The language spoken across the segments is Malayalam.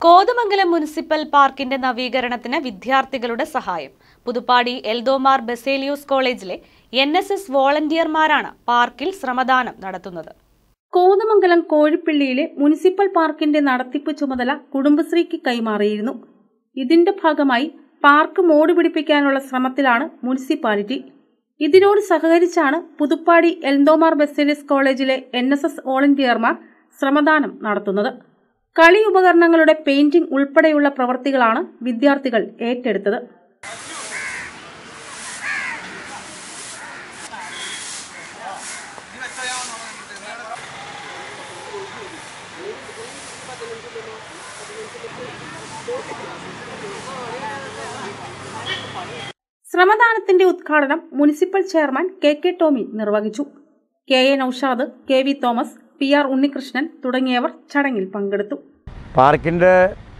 കോതമംഗലം മുനിസിപ്പൽ പാർക്കിന്റെ നവീകരണത്തിന് വിദ്യാർത്ഥികളുടെ സഹായം പുതുപ്പാടി എൽദോമാർ ബെസേലിയൂസ് കോളേജിലെ എൻ എസ് എസ് വോളണ്ടിയർമാരാണ് പാർക്കിൽ ശ്രമദാനം നടത്തുന്നത് കോതമംഗലം കോഴിപ്പള്ളിയിലെ മുനിസിപ്പൽ പാർക്കിന്റെ നടത്തിപ്പ് ചുമതല കുടുംബശ്രീക്ക് കൈമാറിയിരുന്നു ഇതിന്റെ ഭാഗമായി പാർക്ക് മോടി പിടിപ്പിക്കാനുള്ള ശ്രമത്തിലാണ് മുനിസിപ്പാലിറ്റി ഇതിനോട് സഹകരിച്ചാണ് പുതുപ്പാടി എൽദോമാർ ബെസേലിയസ് കോളേജിലെ എൻ എസ് എസ് വോളണ്ടിയർമാർ ശ്രമദാനം നടത്തുന്നത് കളി ഉപകരണങ്ങളുടെ പെയിന്റിംഗ് ഉൾപ്പെടെയുള്ള പ്രവൃത്തികളാണ് വിദ്യാർത്ഥികൾ ഏറ്റെടുത്തത് ശ്രമദാനത്തിന്റെ ഉദ്ഘാടനം municipal chairman K K Tomy നിർവഹിച്ചു K A Noushad K V Thomas P R Unnikrishnan തുടങ്ങിയവർ ചടങ്ങിൽ പങ്കെടുത്തു പാർക്കിൻ്റെ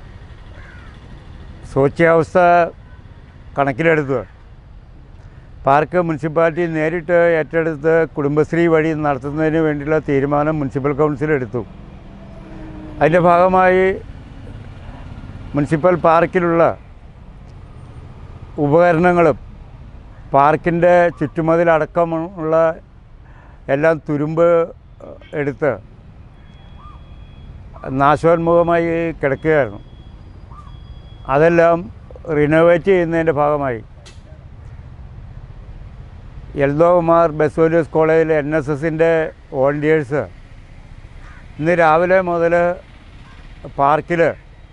ശോച്യാവസ്ഥ കണക്കിലെടുത്ത് പാർക്ക് മുനിസിപ്പാലിറ്റി നേരിട്ട് ഏറ്റെടുത്ത് കുടുംബശ്രീ വഴി നടത്തുന്നതിന് വേണ്ടിയുള്ള തീരുമാനം മുനിസിപ്പൽ കൗൺസിൽ എടുത്തു അതിൻ്റെ ഭാഗമായി മുനിസിപ്പൽ പാർക്കിലുള്ള ഉപകരണങ്ങളും പാർക്കിൻ്റെ ചുറ്റുമതിലടക്കമുള്ള എല്ലാം തുരുമ്പ് എടുത്ത് നാശോന്മുഖമായി കിടക്കുകയായിരുന്നു അതെല്ലാം റിനോവേറ്റ് ചെയ്യുന്നതിൻ്റെ ഭാഗമായി എൽദോകുമാർ ബെസോലിയസ് കോളേജിലെ എൻ എസ് എസിൻ്റെ വോളണ്ടിയേഴ്സ് ഇന്ന് രാവിലെ മുതൽ പാർക്കിൽ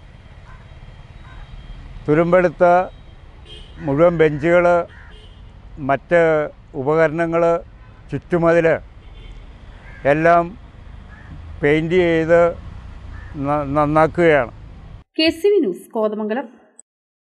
തുരുമ്പെടുത്ത മുഴുവൻ ബെഞ്ചുകൾ മറ്റ് ഉപകരണങ്ങൾ ചുറ്റുമതിൽ എല്ലാം പെയിൻറ് ചെയ്ത് ന- നന്നാക്കുകയാണ് K C V news Kothamangalam